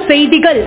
செய்திகள்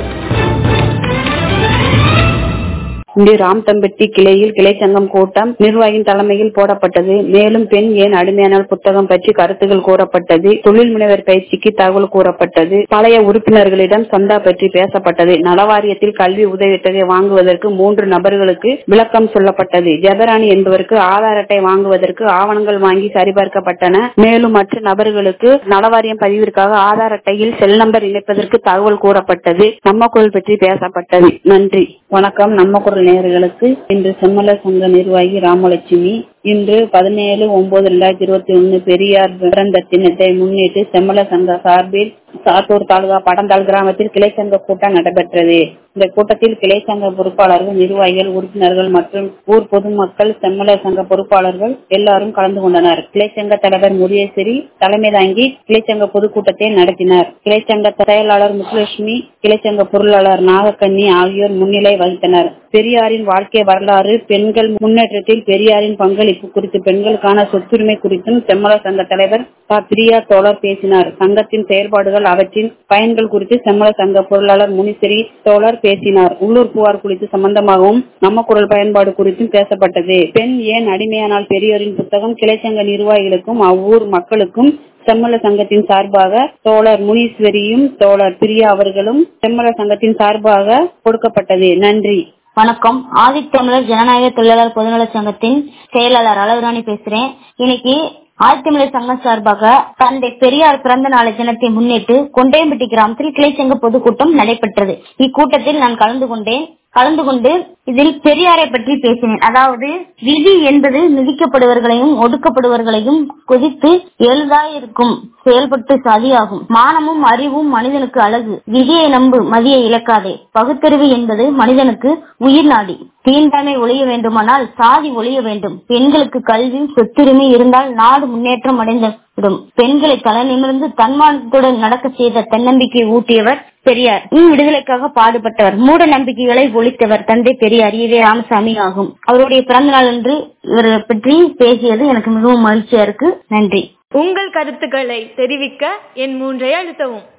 இன்று ராம்தம்பட்டி கிளையில் கிளை சங்கம் கூட்டம் நிர்வாகியின் தலைமையில் போடப்பட்டது மேலும் பெண் ஏன் அடிமையானால் புத்தகம் பற்றி கருத்துகள் கூறப்பட்டது தொழில் முனைவர் பயிற்சிக்கு தகவல் கூறப்பட்டது பழைய உறுப்பினர்களிடம் சந்தா பற்றி பேசப்பட்டது நலவாரியத்தில் கல்வி உதவித்தொகை வாங்குவதற்கு மூன்று நபர்களுக்கு விளக்கம் சொல்லப்பட்டது ஜெபராணி என்பவருக்கு ஆதார் அட்டை வாங்குவதற்கு ஆவணங்கள் வாங்கி சரிபார்க்கப்பட்டன மேலும் மற்ற நபர்களுக்கு நலவாரியம் பதிவிற்காக ஆதார் அட்டையில் செல் நம்பர் இணைப்பதற்கு தகவல் கூறப்பட்டது நம்ம குரல் பற்றி பேசப்பட்டது நன்றி வணக்கம் நம்ம குரல் நேயர்களுக்கு இன்று செம்மல சங்க நிர்வாகி ராமலட்சுமி இன்று பதினேழு ஒன்பது இரண்டாயிரத்தி இருபத்தி ஒன்னு பெரியார் பிறந்த தினத்தை முன்னிட்டு செம்மல சங்க சார்பில் சாத்தூர் தாலுகா படந்தாள் கிராமத்தில் கிளை சங்க கூட்டம் நடைபெற்றது இந்த கூட்டத்தில் கிளை சங்க பொறுப்பாளர்கள் நிர்வாகிகள் உறுப்பினர்கள் மற்றும் ஊர் பொதுமக்கள் செம்மல சங்க பொறுப்பாளர்கள் எல்லாரும் கலந்து கொண்டனர் கிளை சங்க தலைவர் முருகேஸ்வரி தலைமை தாங்கி கிளை சங்க பொதுக்கூட்டத்தை நடத்தினார் கிளை சங்க செயலாளர் முத்துலட்சுமி கிளை சங்க பொருளாளர் நாகக்கண்ணி ஆகியோர் முன்னிலை வகித்தனர் பெரியாரின் வாழ்க்கை வரலாறு பெண்கள் முன்னேற்றத்தில் பெரியாரின் பங்களிப்பு குறித்து பெண்களுக்கான சொத்துரிமை குறித்தும் செம்மல சங்க தலைவர் ப பிரியா தோழர் பேசினார் சங்கத்தின் செயல்பாடுகள் அவற்றின் பயன்கள் குறித்து செம்மல சங்க பொருளாளர் முனிசிறி தோழர் பேசினார் உள்ளூர் புகார் குறித்து சம்பந்தமாகவும் நம்ம குரல் பயன்பாடு குறித்தும் பேசப்பட்டது பெண் ஏன் அடிமையானால் பெரியோரின் புத்தகம் கிளைச்சங்க நிர்வாகிகளுக்கும் அவ்வூர் மக்களுக்கும் செம்மல சங்கத்தின் சார்பாக தோழர் முனீஸ்வரியும் தோழர் பிரியா அவர்களும் செம்மல சங்கத்தின் சார்பாக கொடுக்கப்பட்டது நன்றி வணக்கம் ஆதித்தமிழர் ஜனநாயக தொழிலாளர் பொதுநல சங்கத்தின் செயலாளர் அளவுராணி பேசுறேன் இன்னைக்கு ஆதித்தமிழர் சங்கம் சார்பாக தந்தை பெரியார் பிறந்த நாளை தினத்தை முன்னிட்டு கொண்டையம்பட்டி கிராமத்தில் கிளை சங்க பொதுக்கூட்டம் நடைபெற்றது இக்கூட்டத்தில் நான் கலந்து கொண்டேன் கலந்து கொண்டு இதில் பெரியாரை பற்றி பேசினேன் அதாவது விதி என்பது மிதிக்கப்படுவர்களையும் ஒடுக்கப்படுவர்களையும் குதித்து எளிதாயிருக்கும் செயல்பட்டு சதியாகும் மானமும் அறிவும் மனிதனுக்கு அழகு விதியை நம்பு மதியை இழக்காதே பகுத்தறிவு என்பது மனிதனுக்கு உயிர் நாடி தீண்டாமை ஒழிய வேண்டுமானால் சாதி ஒழிய வேண்டும் பெண்களுக்கு கல்வி சொத்துரிமை இருந்தால் நாடு முன்னேற்றம் அடைந்துவிடும் பெண்களை தலை நிமிர்ந்து தன்மானத்துடன் நடக்க செய்த தன்னம்பிக்கை ஊட்டியவர் பெரியார் இன் விடுதலைக்காக பாடுபட்டவர் மூட நம்பிக்கைகளை ஒழித்தவர் தந்தை பெரியார் ஈவே ராமசாமி ஆகும் அவருடைய பிறந்த நாள் என்று இவரை பற்றி பேசியது எனக்கு மிகவும் மகிழ்ச்சியா இருக்கு நன்றி உங்கள் கருத்துக்களை தெரிவிக்க என் மூன்றை அழுத்தவும்